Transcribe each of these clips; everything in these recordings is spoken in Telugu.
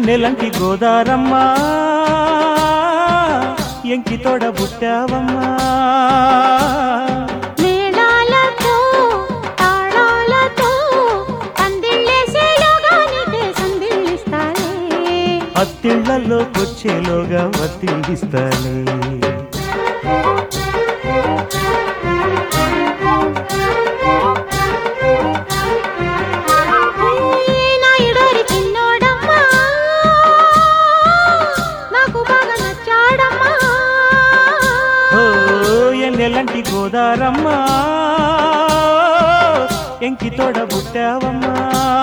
ఎన్నెలంటి గోదారమ్మ ఎంకి తోడ పుట్టావమ్మా మేళాలతో తాళాలతో పందిళ్ళేసేలోగా నీకే సందిళ్ళిస్తాలే అత్తిళ్లలోకొచ్చేలోగా వత్తిస్తానే నాయుడోరి చిన్నోడమ్మా నాకు బాగా నచ్చాడమ్మా ఓ ఎన్నెలంటి గోదారమ్మ ఎంకి తోడ పుట్టావమ్మా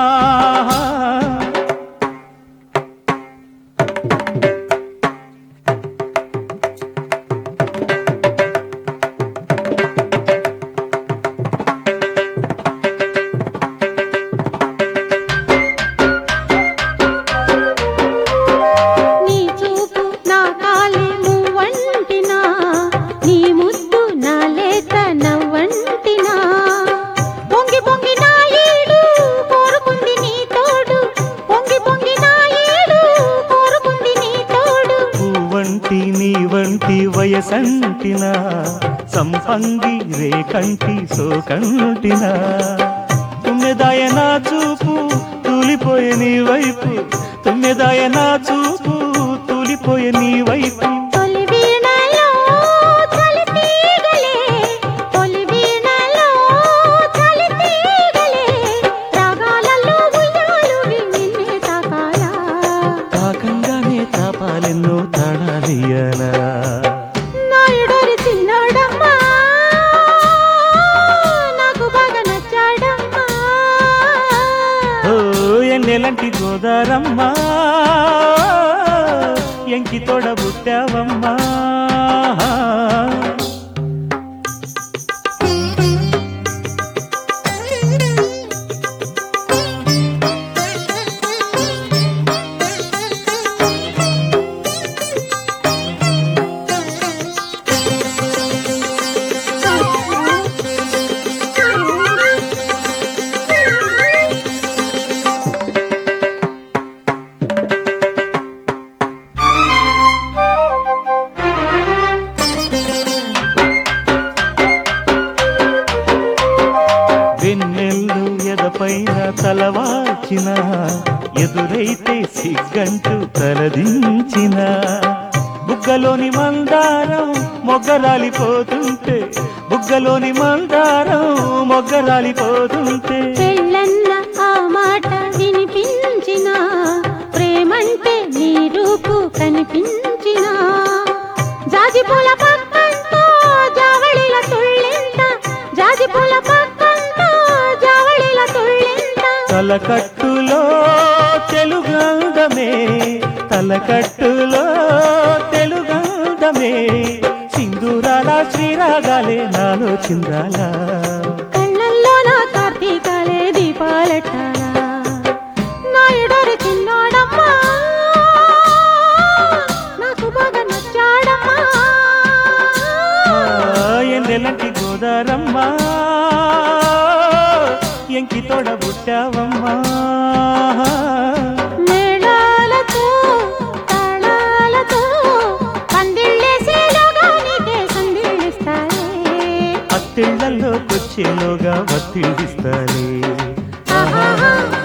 నీ చూపు నా కాలి నువ్వంటినా నీ ముద్దు నా లేత నవ్వంటినా పొంగి పొంగి నా ఏడు కోరుకుంది నీ తోడు పొంగి పొంగి నా ఏడు కోరుకుంది నీ తోడు పువ్వంటి నీ వంటి వయసంటిన సంపంగి రేకంటి సోకంటిన తుమ్మెదాయ నా చూపు తూలిపోయే నీ వైపు తుమ్మెదాయ నా చూపు తూలిపోయే నీ వైపు తొలి వీణలో చలి తీగలే తొలి వీణలో చలి తీగలే రాగాలలో ఉయ్యాలువి నిన్నే తాకాలా తాకంగానే తాపాలెన్నో తాళాలియనా నాయుడోరి చిన్నోడమ్మా నాకు బాగా నచ్చాడమ్మా ఓ ఎన్నెలంటి గోదారమ్మా ఎంకి తోడ పుట్టావమ్మా వెన్నెల్లు ఎదపైన తలవాచిన ఎదురైతే సిగ్గంటూ తలదించిన బుగ్గలోని మందారం మొగ్గరాలిపోతుంటే బుగ్గలోని మందారం మొగ్గరాలిపోతుంటే పెళ్ళన్న ఆ మాట వినిపించిన ప్రేమంటే నీ రూపు కనిపించిన జాజి పూల పక్కంతో జావళిల తుళ్ళింత జాజి పూల పక్కంతో జావళిల తుళ్ళింత తలకట్టులో తెలుగందమే తలకట్టులో తెలుగందమే సింధూరాల శ్రీరాగాలే నాలో చిందాలా కళ్ళల్లో నా కార్తీకాలే దీపాలెట్టాలా నాయుడోరి చిన్నోడమ్మా నాకు బాగా నచ్చాడమ్మా ఎన్నెలంటి గోదారమ్మా ఎంకి తోడ పుట్టావమ్మా మేళాలతో తాళాలతో పందిళ్ళేసేలోగా నీకే సందిళ్ళిస్తాలే అత్తిళ్లలోకొచ్చేలోగా వత్తిడిస్తానే ఆహాహా